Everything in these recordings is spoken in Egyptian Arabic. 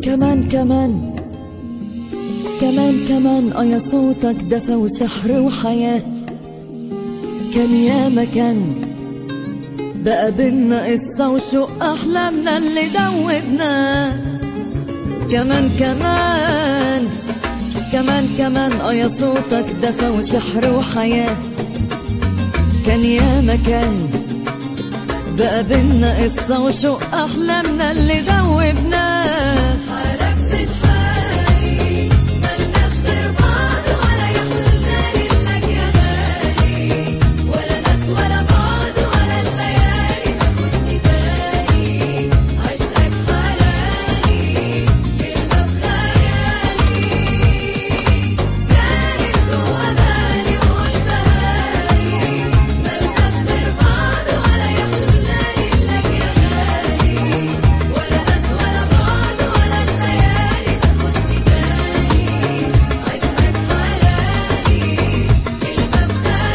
كمان كمان كمان كمان اه يا صوتك دفى وسحر وحياة كان يا مكان بقى بينا قصة وشوق أحلامنا اللي دوبنا كمان كمان كمان كمان اه يا صوتك دفى وسحر وحياة كان يا مكان بقى بينا قصة وشوق أحلامنا اللي دوبنا حالك بتحالي ملناش غير بعض ولا يحلالي لك يا غالي ولا ناس ولا بعض ولا الليالي تاخدني تاني عشقك حلالي كلمة بخيالي كانت جوا بالي وقلتها لي ملناش غير بعض ولا يحلالي لك يا غالي ولا ناس ولا بعض ولا الليالي تاخدني تاني عشقك حلالي كلمة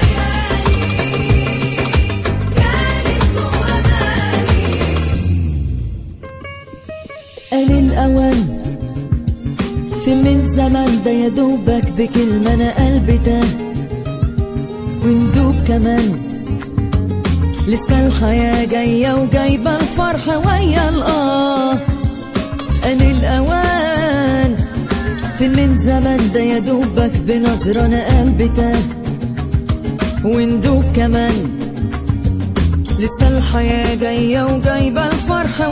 بخيالي كانت جوا بالي قال الأوان في من زمان ده يا دوبك بكلمة أنا قلبي تاه وندوب كمان لسه الحياة جاية وجايبة الفرح ويا الآه قال الأوان في من زمان ده يا دوبك بنظرة أنا قلبي تاه وندوب كمان لسه الحياة جاية وجايبة الفرح